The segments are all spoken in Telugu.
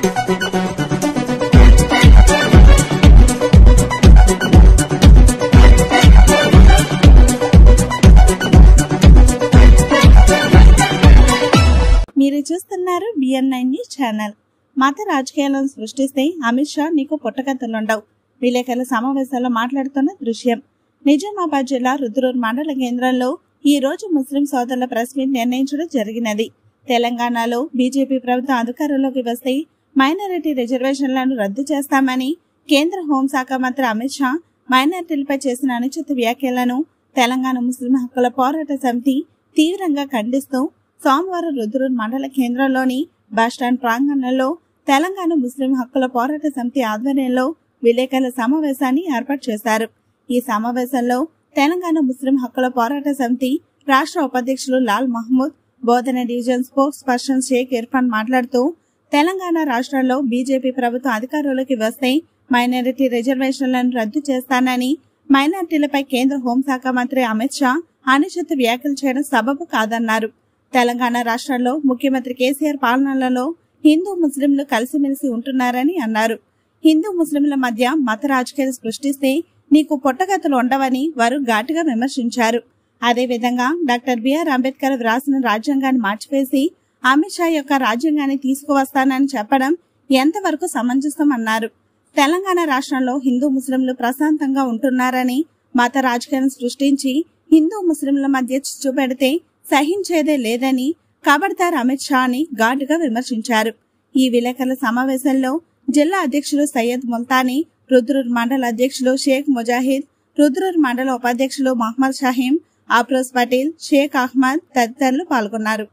మీరు చూస్తున్నారు బిఎన్ నైన్ న్యూస్ ఛానల్ మత రాజకీయాలను సృష్టిస్తే అమిత్ షా నీకు పుట్టకథలుండవు విలేకరుల సమావేశంలో మాట్లాడుతున్న దృశ్యం నిజామాబాద్ జిల్లా రుద్రూర్ మండల కేంద్రంలో ఈ రోజు ముస్లిం సోదరుల ప్రెస్ మీట్ నిర్ణయించడం జరిగినది తెలంగాణలో బీజేపీ ప్రభుత్వం అధికారంలోకి వస్తే మైనారిటీ రిజర్వేషన్లను రద్దు చేస్తామని కేంద్ర హోంశాఖ మంత్రి అమిత్ షా మైనారిటీలపై చేసిన అనుచిత వ్యాఖ్యలను తెలంగాణ ముస్లిం హక్కుల పోరాట సమితి తీవ్రంగా ఖండిస్తూ సోమవారం రుద్రూర్ మండల కేంద్రంలోని బస్టాండ్ ప్రాంగణంలో తెలంగాణ ముస్లిం హక్కుల పోరాట సమితి ఆధ్వర్యంలో విలేకరుల సమావేశాన్ని ఏర్పాటు చేశారు ఈ సమావేశంలో తెలంగాణ ముస్లిం హక్కుల పోరాట సమితి రాష్ట్ర ఉపాధ్యక్షులు Lal Mahmood Bodhan division spokesperson Sheikh Irfan మాట్లాడుతూ తెలంగాణ రాష్ట్రంలో బీజేపీ ప్రభుత్వం అధికారంలోకి వస్తే మైనారిటీ రిజర్వేషన్లను రద్దు చేస్తానని మైనారిటీలపై కేంద్ర హోంశాఖ మంత్రి అమిత్ షా అనుచిత వ్యాఖ్యలు చేయడం సబబు కాదన్నారు తెలంగాణ రాష్ట్రంలో ముఖ్యమంత్రి కేసీఆర్ పాలనలలో హిందూ ముస్లింలు కలిసిమెలిసి ఉంటున్నారని అన్నారు హిందూ ముస్లింల మధ్య మత రాజకీయాలు సృష్టిస్తే నీకు పుట్టగతులు ఉండవని వారు ఘాటుగా విమర్శించారు అదేవిధంగా డాక్టర్ బిఆర్ అంబేద్కర్ వ్రాసిన రాజ్యాంగాన్ని మార్చివేసి అమిత్ షా యొక్క రాజ్యాంగాన్ని తీసుకువస్తానని చెప్పడం ఎంతవరకు సమంజసం అన్నారు తెలంగాణ రాష్ట్రంలో హిందూ ముస్లింలు ప్రశాంతంగా ఉంటున్నారని మత రాజకీయాలను సృష్టించి హిందూ ముస్లింల మధ్య చిచ్చు పెడితే సహించేదే లేదని కబడ్దార్ అమిత్ షాని ఘాటుగా విమర్శించారు ఈ విలేకరుల సమావేశంలో జిల్లా అధ్యక్షులు సయ్యద్ ముల్తానీ రుద్రూర్ మండల అధ్యక్షులు షేక్ ముజాహిద్ రుద్రూర్ మండల ఉపాధ్యక్షులు మహమ్మద్ షహీం ఆఫ్రోజ్ పటేల్ షేక్ అహ్మద్ తదితరులు పాల్గొన్నారు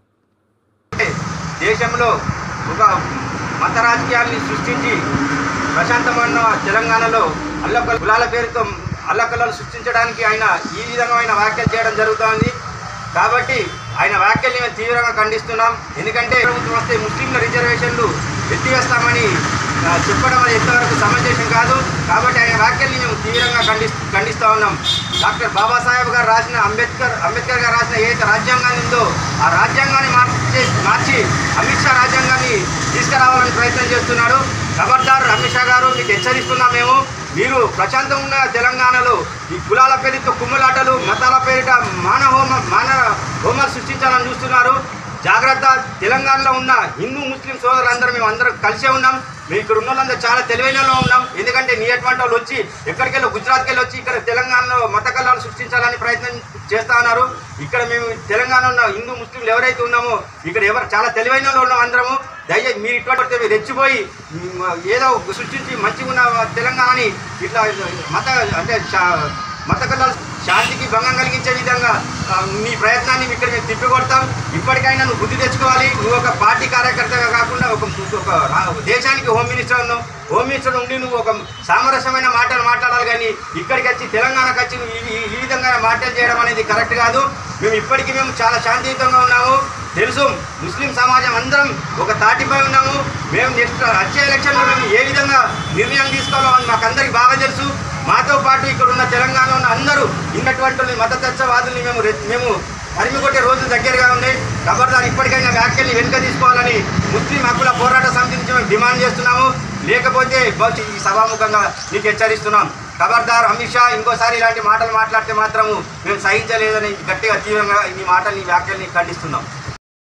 దేశంలో ఒక మత రాజకీయాల్ని సృష్టించి ప్రశాంతమైన తెలంగాణలో అల్లకల్ కులాల పేరుతో అల్లకల్లాలు సృష్టించడానికి ఆయన ఈ విధమైన వ్యాఖ్యలు చేయడం జరుగుతోంది కాబట్టి ఆయన వ్యాఖ్యల్ని మేము తీవ్రంగా ఖండిస్తున్నాం ఎందుకంటే ప్రభుత్వం వస్తే ముస్లింల రిజర్వేషన్లు ఎత్తివేస్తామని ఆ, చెప్పడం అది ఎంతవరకు సమంజసం కాదు కాబట్టి ఆయన వ్యాఖ్యల్ని మేము తీవ్రంగా ఖండి ఖండిస్తూ ఉన్నాం డాక్టర్ బాబాసాహెబ్ గారు రాసిన అంబేద్కర్ అంబేద్కర్ గారు రాసిన ఏదైతే రాజ్యాంగాన్ని ఉందో ఆ రాజ్యాంగాన్ని మార్చి మార్చి అమిత్ షా రాజ్యాంగాన్ని తీసుకురావాలని ప్రయత్నం చేస్తున్నాడు ఖబర్దార్ అమిత్ షా గారు మీకు హెచ్చరిస్తున్నాం మేము మీరు ప్రశాంతంగా ఉన్న తెలంగాణలో ఈ కులాల పేరుతో కుమ్ములాటలు మతాల పేరిట మాన హోమ మాన హోమాలు సృష్టించాలని చూస్తున్నారు జాగ్రత్త తెలంగాణలో ఉన్న హిందూ ముస్లిం సోదరులందరూ మేము అందరం కలిసే ఉన్నాం మేము ఇక్కడ ఉన్న వాళ్ళందరూ చాలా తెలివైన వాళ్ళం ఉన్నాం ఎందుకంటే నీ అటువంటి వాళ్ళు వచ్చి ఎక్కడికి వెళ్ళి గుజరాత్కి వెళ్ళి వచ్చి ఇక్కడ తెలంగాణలో మత కళాలు సృష్టించాలని ప్రయత్నం చేస్తా ఉన్నారు ఇక్కడ మేము తెలంగాణ ఉన్న హిందూ ముస్లింలు ఎవరైతే ఉన్నామో ఇక్కడ ఎవరు చాలా తెలివైన వాళ్ళు ఉన్నాం అందరము దయచేసి మీరు ఇటువంటి మీరు రెచ్చిపోయి మ్, ఏదో సృష్టించి మంచిగా ఉన్న తెలంగాణని ఇట్లా మత అంటే శా- మత కళాలు శాంతికి భంగం కలిగించే విధంగా ఆ, నీ ప్రయత్నాన్ని ఇక్కడ మేము తిప్పికొడతాం ఇప్పటికైనా నువ్వు బుద్ధి తెచ్చుకోవాలి నువ్వు ఒక పార్టీ కార్యకర్తగా కాకుండా ఒక ఒక రా- దేశానికి హోమ్ మినిస్టర్ ఉన్నావు హోమ్ మినిస్టర్ ఉండి నువ్వు ఒక సామరస్యమైన మాటలు మాట్లాడాలి కానీ ఇక్కడికి వచ్చి తెలంగాణకు వచ్చి నువ్వు ఈ- ఈ- ఈ విధంగా మాటలు చేయడం అనేది కరెక్ట్ కాదు మేము ఇప్పటికీ మేము చాలా శాంతియుతంగా ఉన్నాము తెలుసు ముస్లిం సమాజం అందరం ఒక తాటిపై ఉన్నాము మేము నెక్స్ట్ వచ్చే ఎలక్షన్లో మేము ఏ విధంగా నిర్ణయం తీసుకోవాలో అని మాకు అందరికీ బాగా తెలుసు మాతో పాటు ఇక్కడ ఉన్న తెలంగాణలో ఉన్న అందరూ ఇన్నటువంటి మతతత్వవాదుల్ని మేము రె- మేము తరిమి కొట్టే రోజులు దగ్గరగా ఉన్నాయి ఖబర్దార్ ఇప్పటికైనా వ్యాఖ్యల్ని వెనుక తీసుకోవాలని ముస్లిం హక్కుల పోరాట సమితి నుంచి మేము డిమాండ్ చేస్తున్నాము లేకపోతే భవిష్యత్ ఈ సభాముఖంగా నీకు హెచ్చరిస్తున్నాం ఖబర్దార్ అమిత్ షా ఇంకోసారి ఇలాంటి మాటలు మాట్లాడితే మాత్రము మేము సహించలేదని గట్టిగా తీవ్రంగా ఈ మాటల్ని ఈ వ్యాఖ్యల్ని ఖండిస్తున్నాం